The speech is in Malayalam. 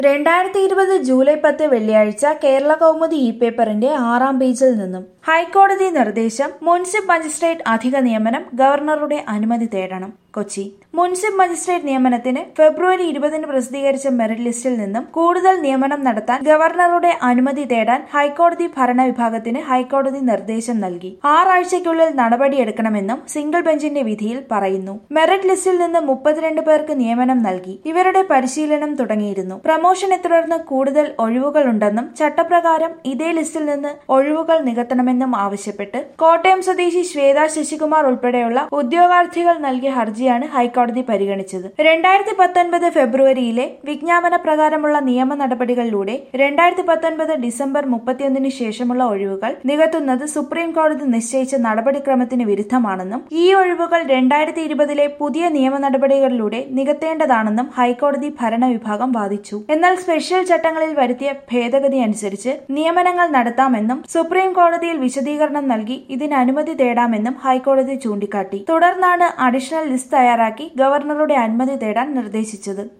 രണ്ടായിരത്തി ഇരുപത് ജൂലൈ പത്ത് വെള്ളിയാഴ്ച കേരള കൗമുദി ഇ പേപ്പറിന്റെ ആറാം പേജിൽ നിന്നും ഹൈക്കോടതി നിർദ്ദേശം മുൻസിഫ് മജിസ്ട്രേറ്റ് അധിക നിയമനം ഗവർണറുടെ അനുമതി തേടണം കൊച്ചി മുൻസിഫ് മജിസ്ട്രേറ്റ് നിയമനത്തിന് ഫെബ്രുവരി ഇരുപതിന് പ്രസിദ്ധീകരിച്ച മെറിറ്റ് ലിസ്റ്റിൽ നിന്നും കൂടുതൽ നിയമനം നടത്താൻ ഗവർണറുടെ അനുമതി തേടാൻ ഹൈക്കോടതി ഭരണവിഭാഗത്തിന് ഹൈക്കോടതി നിർദ്ദേശം നൽകി ആറാഴ്ചയ്ക്കുള്ളിൽ നടപടിയെടുക്കണമെന്നും സിംഗിൾ ബെഞ്ചിന്റെ വിധിയിൽ പറയുന്നു മെറിറ്റ് ലിസ്റ്റിൽ നിന്ന് മുപ്പത്തിരണ്ട് പേർക്ക് നിയമനം നൽകി ഇവരുടെ പരിശീലനം തുടങ്ങിയിരുന്നു പ്രമോഷനെ തുടർന്ന് കൂടുതൽ ഒഴിവുകളുണ്ടെന്നും ചട്ടപ്രകാരം ഇതേ ലിസ്റ്റിൽ നിന്ന് ഒഴിവുകൾ നികത്തണമെന്നും ആവശ്യപ്പെട്ട് കോട്ടയം സ്വദേശി ശ്വേത ശശികുമാർ ഉൾപ്പെടെയുള്ള ഉദ്യോഗാർത്ഥികൾ നൽകിയ ഹർജിയാണ് ഹൈക്കോടതി പരിഗണിച്ചത് രണ്ടായിരത്തി പത്തൊൻപത് ഫെബ്രുവരിയിലെ വിജ്ഞാപന പ്രകാരമുള്ള നിയമ നടപടികളിലൂടെ രണ്ടായിരത്തി പത്തൊൻപത് ഡിസംബർ മുപ്പത്തിയൊന്നിന് ശേഷമുള്ള ഒഴിവുകൾ നികത്തുന്നത് സുപ്രീം കോടതി നിശ്ചയിച്ച നടപടിക്രമത്തിന് വിരുദ്ധമാണെന്നും ഈ ഒഴിവുകൾ രണ്ടായിരത്തി ഇരുപതിലെ പുതിയ നിയമ നടപടികളിലൂടെ നികത്തേണ്ടതാണെന്നും ഹൈക്കോടതി ഭരണവിഭാഗം വാദിച്ചു എന്നാൽ സ്പെഷ്യൽ ചട്ടങ്ങളിൽ വരുത്തിയ ഭേദഗതി അനുസരിച്ച് നിയമനങ്ങൾ നടത്താമെന്നും സുപ്രീം കോടതിയിൽ വിശദീകരണം നൽകി ഇതിന് അനുമതി തേടാമെന്നും ഹൈക്കോടതി ചൂണ്ടിക്കാട്ടി തുടർന്നാണ് അഡീഷണൽ ലിസ്റ്റ് തയ്യാറാക്കി ഗവർണറുടെ അനുമതി തേടാൻ നിർദ്ദേശിച്ചത്